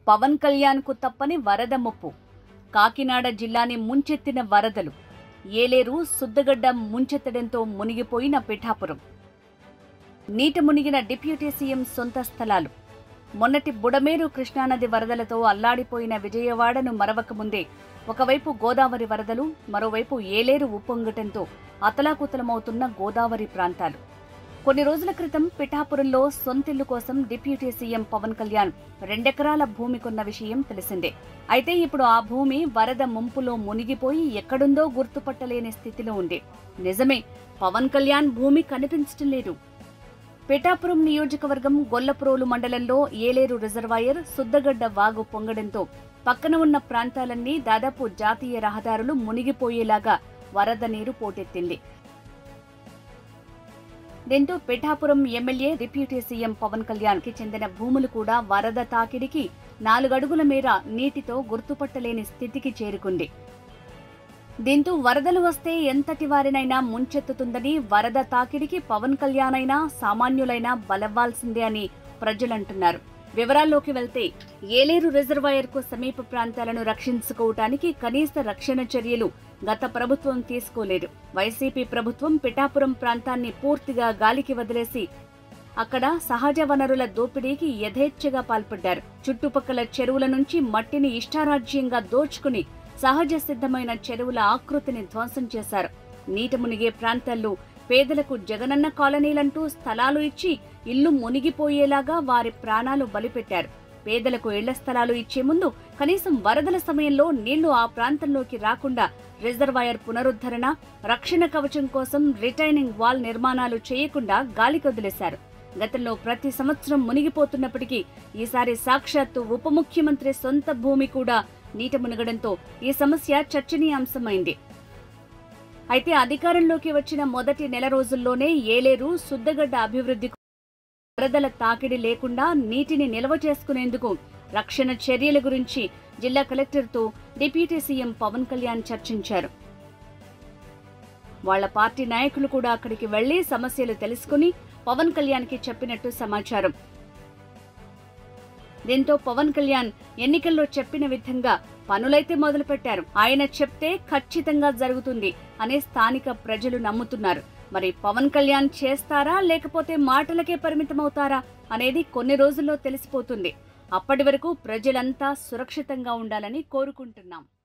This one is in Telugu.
పవన్ కళ్యాణ్కు తప్పని వరద ముప్పు కాకినాడ జిల్లాని ముంచెత్తిన వరదలు ఏలేరు సుద్దగడ్డ ముంచెత్తడంతో మునిగిపోయిన పిఠాపురం నీట మునిగిన డిప్యూటీ సీఎం సొంత స్థలాలు మొన్నటి బుడమేరు కృష్ణానది వరదలతో అల్లాడిపోయిన విజయవాడను మరవకముందే ఒకవైపు గోదావరి వరదలు మరోవైపు ఏలేరు ఉప్పొంగటంతో అతలాకుతలమవుతున్న గోదావరి ప్రాంతాలు కొన్ని రోజుల క్రితం పిఠాపురంలో సొంతిల్లు కోసం డిప్యూటీ సీఎం పవన్ కళ్యాణ్ రెండెకరాల భూమి కొన్న విషయం తెలిసిందే అయితే ఇప్పుడు ఆ భూమి వరద ముంపులో మునిగిపోయి ఎక్కడుందో గుర్తుపట్టలేని స్థితిలో ఉంది నిజమే పవన్ కళ్యాణ్ భూమి కనిపించటం లేదు పిఠాపురం నియోజకవర్గం గొల్లప్రోలు మండలంలో ఏలేరు రిజర్వాయర్ సుద్దగడ్డ వాగు పొంగడంతో పక్కన ఉన్న ప్రాంతాలన్నీ దాదాపు జాతీయ రహదారులు మునిగిపోయేలాగా వరద నీరు పోటెత్తింది దీంతో Pithapuram MLA deputy CM Pawan Kalyan కి చెందిన భూములు కూడా వరద తాకిడికి నాలుగడుగుల మేర నీటితో గుర్తుపట్టలేని స్థితికి చేరుకుంది దీంతో వరదలు వస్తే ఎంతటి వారినైనా ముంచెత్తుతుందని వరద తాకిడికి పవన్ కళ్యాణ్ అయినా సామాన్యులైనా బలవ్వాల్సిందే అని ప్రజలంటున్నారు వివరాల్లోకి వెళ్తే ఏలేరు రిజర్వాయర్ కు సమీప ప్రాంతాలను రక్షించుకోవటానికి కనీస రక్షణ చర్యలు గత ప్రభుత్వం తీసుకోలేదు వైసీపీ ప్రభుత్వం పిఠాపురం ప్రాంతాన్ని పూర్తిగా గాలికి వదిలేసి అక్కడ సహజ వనరుల దోపిడీకి యథేచ్ఛగా పాల్పడ్డారు చుట్టుపక్కల చెరువుల నుంచి మట్టిని ఇష్టారాజ్యంగా దోచుకుని సహజ సిద్ధమైన చెరువుల ఆకృతిని ధ్వంసం చేశారు నీట మునిగే ప్రాంతాల్లో పేదలకు జగనన్న కాలనీలంటూ స్థలాలు ఇచ్చి ఇల్లు మునిగిపోయేలాగా వారి ప్రాణాలు బలిపెట్టారు పేదలకు ఇళ్ల స్థలాలు ఇచ్చే ముందు కనీసం వరదల సమయంలో నీళ్లు ఆ ప్రాంతంలోకి రాకుండా రిజర్వాయర్ పునరుద్ధరణ రక్షణ కవచం కోసం రిటైనింగ్ వాల్ నిర్మాణాలు చేయకుండా గాలికొదిలేశారు గతంలో ప్రతి సంవత్సరం మునిగిపోతున్నప్పటికీ ఈసారి సాక్షాత్తు ఉప ముఖ్యమంత్రి సొంత భూమి కూడా నీట మునగడంతో ఈ సమస్య చర్చనీయాంశమైంది అయితే అధికారంలోకి వచ్చిన మొదటి నెల రోజుల్లోనే ఏలేరు సుద్దగడ్డ అభివృద్ధి వరదల తాకిడి లేకుండా నీటిని నిల్వ చేసుకునేందుకు రక్షణ చర్యల గురించి జిల్లా కలెక్టర్తో డిప్యూటీ సీఎం పవన్ కళ్యాణ్ చర్చించారు వాళ్ల పార్టీ నాయకులు కూడా అక్కడికి వెళ్లి సమస్యలు తెలుసుకుని పవన్ కళ్యాణ్కి చెప్పినట్టు సమాచారం దీంతో పవన్ కళ్యాణ్ ఎన్నికల్లో చెప్పిన విధంగా పనులైతే మొదలుపెట్టారు ఆయన చెప్తే ఖచ్చితంగా జరుగుతుంది అనే స్థానిక ప్రజలు నమ్ముతున్నారు మరి పవన్ కళ్యాణ్ చేస్తారా లేకపోతే మాటలకే పరిమితమవుతారా అనేది కొన్ని రోజుల్లో తెలిసిపోతుంది అప్పటి వరకు ప్రజలంతా సురక్షితంగా ఉండాలని కోరుకుంటున్నాం